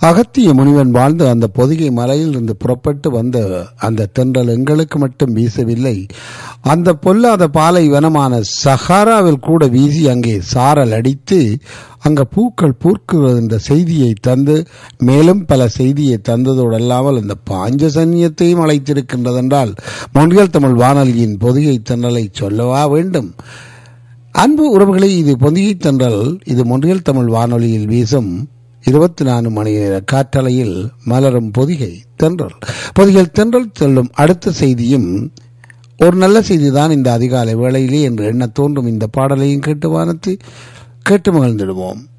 அகத்திய முனிவன் வாழ்ந்த அந்த பொதிகை மலையில் இருந்து புறப்பட்டு வந்த அந்த தென்றல் எங்களுக்கு மட்டும் வீசவில்லை அந்த பொல்லாத பாலை வனமான சஹாராவில் கூட வீசி அங்கே சாரல் அடித்து அங்க பூக்கள் பூர்க்குகிறது என்ற செய்தியை தந்து மேலும் பல செய்தியை தந்ததோடு அல்லாமல் அந்த பாஞ்சசன்யத்தையும் அழைத்திருக்கின்றது என்றால் மொழிகள் தமிழ் வானொலியின் பொதிகை தென்றலை சொல்லவா வேண்டும் அன்பு உறவுகளை இது பொதிகை தென்றல் இது மொழிகள் தமிழ் வானொலியில் வீசும் இருபத்தி நான்கு மணி நேர காற்றலையில் மலரும் பொதிகை தென்றல் பொதிகை தென்றல் சொல்லும் அடுத்த செய்தியும் ஒரு நல்ல செய்திதான் இந்த அதிகாலை வேளையிலே என்று எண்ண தோன்றும் இந்த பாடலையும் கேட்டு வானத்து கேட்டு மகிழ்ந்திடுவோம்